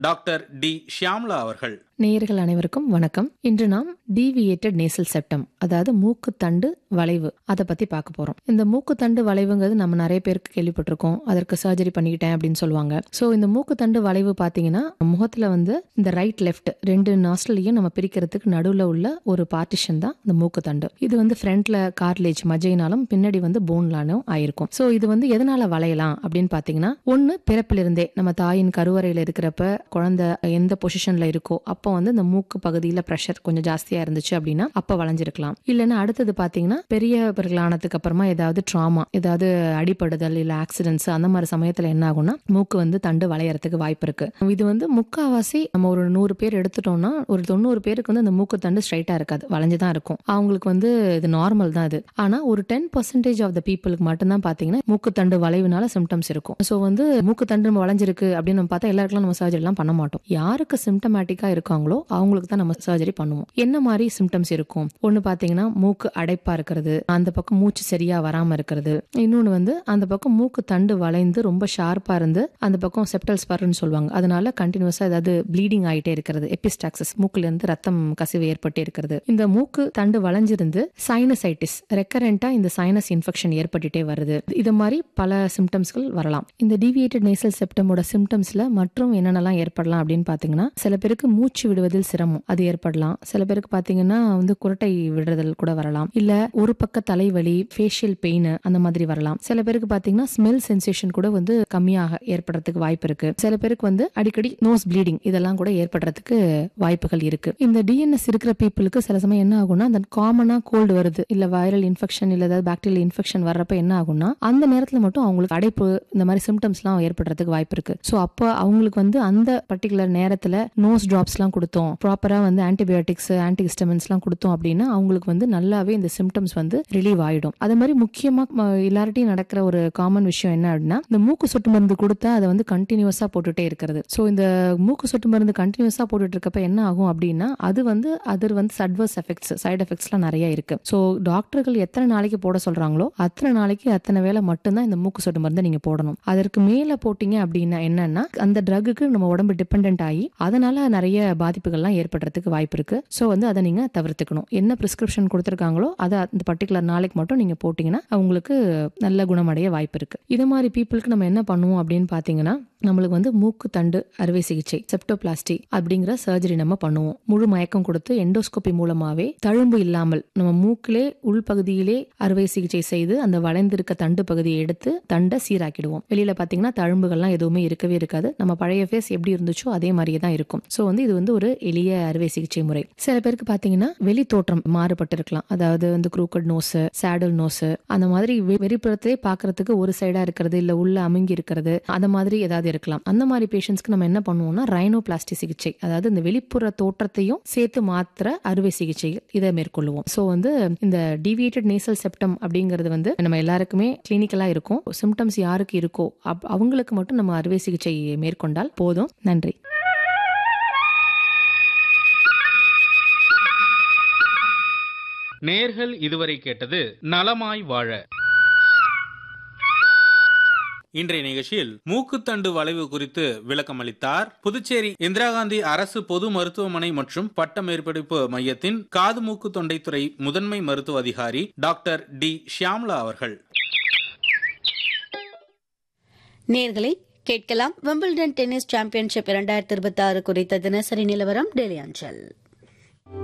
doctor D Shyamala அவர்கள் நேயர்கள் அனைவருக்கும் வணக்கம் இன்று நாம் டீவியேட்டட் நேசல் செப்டம் அதாவது மூக்குத்தண்டு வளைவு அதை பத்தி பார்க்க போறோம் இந்த மூக்குத்தண்டு வளைவுங்கிறது நம்ம நிறைய பேருக்கு கேள்விப்பட்டிருக்கோம் அதற்கு சர்ஜரி பண்ணிக்கிட்டேன் அப்படின்னு சொல்லுவாங்க ஸோ இந்த மூக்குத்தண்டு வளைவு பார்த்தீங்கன்னா முகத்துல வந்து இந்த ரைட் லெஃப்ட் ரெண்டு நாஸ்டலையும் நம்ம பிரிக்கிறதுக்கு நடுவில் உள்ள ஒரு பார்ட்டிஷன் தான் இந்த மூக்குத்தண்டு இது வந்து ஃப்ரண்ட்ல கார்லேஜ் மஜைனாலும் பின்னாடி வந்து போன்லானும் ஆயிருக்கும் ஸோ இது வந்து எதனால வளையலாம் அப்படின்னு பார்த்தீங்கன்னா ஒன்று பிறப்பிலிருந்தே நம்ம தாயின் கருவறையில் இருக்கிறப்ப குழந்தை எந்த பொசிஷன்ல இருக்கோ அப்போ வந்து இந்த மூக்கு பகுதியில் ப்ரெஷர் கொஞ்சம் ஜாஸ்தியா இருந்துச்சு அப்படின்னா அப்போ வளைஞ்சிருக்கலாம் இல்லைன்னா அடுத்தது பார்த்தீங்கன்னா பெரியவர்களானதுக்கு அப்புறமா ஏதாவது ட்ராமா ஏதாவது அடிபடுதல் இல்லை ஆக்சிடென்ட்ஸ் அந்த மாதிரி சமயத்தில் என்ன ஆகும்னா மூக்கு வந்து தண்டு வளையறதுக்கு வாய்ப்பு இருக்கு இது வந்து முக்காவாசி நம்ம ஒரு நூறு பேர் எடுத்துட்டோம்னா ஒரு தொண்ணூறு பேருக்கு வந்து அந்த மூக்கு தண்டு ஸ்ட்ரைட்டா இருக்காது வளைஞ்சு தான் இருக்கும் அவங்களுக்கு வந்து இது நார்மல் தான் இது ஆனா ஒரு டென் பர்சன்டேஜ் ஆஃப் த பீப்புளுக்கு மட்டும்தான் பாத்தீங்கன்னா மூக்குத்தண்டு வளைவுனால சிம்டம்ஸ் இருக்கும் ஸோ வந்து மூக்குத்தண்டு நம்ம வளைஞ்சிருக்கு அப்படின்னு நம்ம பார்த்தா எல்லாருக்கும் நம்ம சர்ஜரி எல்லாம் பண்ண மாட்டோம் யாருக்கு சிம்டமேட்டிக்கா இருக்காங்களோ அவங்களுக்கு தான் நம்ம சர்ஜரி பண்ணுவோம் என்ன மாதிரி சிம்டம்ஸ் இருக்கும் ஒன்னு பாத்தீங்கன்னா மூக்கு அடைப்பா இருக்கிறது அந்த பக்கம் மூச்சு சரியா வராம இருக்கிறது இன்னொன்னு வந்து அந்த பக்கம் மூக்கு தண்டு வளைந்து ரொம்ப ஷார்ப்பா இருந்து அந்த பக்கம் செப்டல் ஸ்பர்ன்னு சொல்லுவாங்க அதனால கண்டினியூஸா ஏதாவது ப்ளீடிங் ஆயிட்டே இருக்கிறது எபிஸ்டாக்சஸ் மூக்குல இருந்து ரத்தம் கசிவு ஏற்பட்டே இருக்கிறது இந்த மூக்கு தண்டு வளைஞ்சிருந்து சைனசைட்டிஸ் ரெக்கரண்டா இந்த சைனஸ் இன்ஃபெக்ஷன் ஏற்பட்டுட்டே வருது இது மாதிரி பல சிம்டம்ஸ்கள் வரலாம் இந்த டீவியேட்டட் நேசல் செப்டமோட சிம்டம்ஸ்ல மற்றும் என்னென்னலாம் ஏற்படலாம் அப்படின்னு பாத்தீங்கன்னா சில பேருக்கு மூச்சு விடுவதில் சிரமம் அது ஏற்படலாம் சில பேருக்கு பாத்தீங்கன்னா வந்து குரட்டை விடுறதல் கூட வரலாம் இல்ல ஒரு பக்க தலைவலி ஃபேஷியல் பெயின் அந்த மாதிரி வரலாம் சில பேருக்கு பாத்தீங்கன்னா ஸ்மெல் சென்சேஷன் கூட வந்து கம்மியாக ஏற்படுறதுக்கு வாய்ப்பு இருக்கு சில பேருக்கு வந்து அடிக்கடி நோஸ் ப்ளீடிங் இதெல்லாம் கூட ஏற்படுறதுக்கு வாய்ப்புகள் இருக்கு இந்த டிஎன்எஸ் இருக்கிற பீப்புளுக்கு சில சமயம் என்ன ஆகும்னா அந்த காமனா கோல்டு வருது இல்ல வைரல் இன்ஃபெக்ஷன் இல்ல ஏதாவது பாக்டீரியல் இன்ஃபெக்ஷன் வர்றப்ப என்ன ஆகும்னா அந்த நேரத்துல மட்டும் அவங்களுக்கு அடைப்பு இந்த மாதிரி சிம்டம்ஸ்லாம் ஏற்படுறதுக்கு வாய்ப்பு இருக்கு ஸோ அப்போ அவங்களுக்கு வந்து அந்த பர்டிகுலர் நேரத்துல நோஸ் ட்ராப்ஸ்லாம் கொடுத்தோம் ப்ராப்பரா வந்து ஆன்டிபயோட்டிக்ஸ் ஆன்டிஹிஸ்டமின்ஸ்லாம் கொடுத்தோம் அப்படின்னா அவங்களுக்கு வந்து நல்லாவே இந்த சிம்டம்ஸ் வந்து ரிலீவ் ஆயிடும் அதே மாதிரி முக்கியமா ம, எல்லார்ட்டையும் நடக்கிற ஒரு காமன் விஷயம் என்ன அப்படின்னா இந்த மூக்கு சொட்டு மருந்து கொடுத்தா அதை வந்து கண்டினியூஸா போட்டுட்டே இருக்கிறது ஸோ இந்த மூக்கு சொட்டு மருந்து கண்டினியூஸா போட்டுட்டு இருக்கப்ப என்ன ஆகும் அப்படின்னா அது வந்து அது வந்து அட்வர்ஸ் எஃபெக்ட்ஸ் சைடு எஃபெக்ட்ஸ்லாம் நிறைய இருக்கு ஸோ டாக்டர்கள் எத்தனை நாளைக்கு போட சொல்றாங்களோ அத்தனை நாளைக்கு அத்தனை வேலை மட்டும்தான் இந்த மூக்கு சொட்டு மருந்தை நீங்க போடணும் அதற்கு மேல போட்டீங்க அப்படின்னா என்னன்னா அந்த ட்ரக்குக்கு நம்ம உடம்பு டிபெண்ட் ஆகி அதனால நிறைய பாதிப்புகள்லாம் ஏற்படுறதுக்கு வாய்ப்பு இருக்கு ஸோ வந்து அதை நீங்க தவிர்த்துக்கணும் என்ன பிரிஸ்கிரிப்ஷன் கொடுத்துருக்காங்களோ அதை அந்த பர்டிகுலர் நாளைக்கு மட்டும் நீங்க போட்டீங்கன்னா அவங்களுக்கு நல்ல குணமடைய வாய்ப்பு இருக்கு இது மாதிரி பீப்புளுக்கு நம்ம என்ன பண்ணுவோம் அப்படின்னு பாத்தீங்கன்னா நம்மளுக்கு வந்து மூக்கு தண்டு அறுவை சிகிச்சை செப்டோபிளாஸ்டி அப்படிங்கிற சர்ஜரி நம்ம பண்ணுவோம் முழு மயக்கம் கொடுத்து எண்டோஸ்கோபி மூலமாவே தழும்பு இல்லாமல் நம்ம மூக்கிலே உள்பகுதியிலே அறுவை சிகிச்சை செய்து அந்த வளைந்திருக்க தண்டு பகுதியை எடுத்து தண்டை சீராக்கிடுவோம் வெளியில பாத்தீங்கன்னா தழும்புகள்லாம் எதுவுமே இருக்கவே இருக்காது நம்ம பழைய ஃபேஸ் எப்படி இருந்துச்சோ அதே மாதிரியே தான் இருக்கும் ஸோ வந்து இது வந்து ஒரு எளிய அறுவை சிகிச்சை முறை சில பேருக்கு பாத்தீங்கன்னா வெளி தோற்றம் மாறுபட்டு இருக்கலாம் அதாவது வந்து குரூக்கட் நோஸ் சேடல் நோஸ் அந்த மாதிரி வெ- வெளிப்புறத்திலே பாக்குறதுக்கு ஒரு சைடா இருக்கிறது இல்ல உள்ள அமுங்கி இருக்கிறது அந்த மாதிரி ஏதாவது இருக்கலாம் அந்த மாதிரி பேஷண்ட்ஸ்க்கு நம்ம என்ன பண்ணுவோம்னா ரைனோபிளாஸ்டி சிகிச்சை அதாவது இந்த வெளிப்புற தோற்றத்தையும் சேர்த்து மாத்திர அறுவை சிகிச்சை இதை மேற்கொள்ளுவோம் ஸோ வந்து இந்த டிவியேட்டட் நேசல் செப்டம் அப்படிங்கிறது வந்து நம்ம எல்லாருக்குமே கிளினிக்கலா இருக்கும் சிம்டம்ஸ் யாருக்கு இருக்கோ அப்- அவங்களுக்கு மட்டும் நம்ம அறுவை சிகிச்சை மேற்கொண்டால் போதும் நன்றி நேர்கள் இதுவரை கேட்டது நலமாய் வாழ இன்றைய நிகழ்ச்சியில் மூக்குத்தண்டு வளைவு குறித்து விளக்கம் அளித்தார் புதுச்சேரி இந்திரா காந்தி அரசு பொது மருத்துவமனை மற்றும் பட்ட மேற்படிப்பு மையத்தின் காது மூக்கு தொண்டைத்துறை முதன்மை மருத்துவ அதிகாரி டாக்டர் டி ஷியாம்லா அவர்கள் நேர்களை கேட்கலாம் விம்பிள்டன் டென்னிஸ் சாம்பியன்ஷிப் இரண்டாயிரத்தி இருபத்தி ஆறு குறித்த தினசரி நிலவரம் டெல்லி அஞ்சல்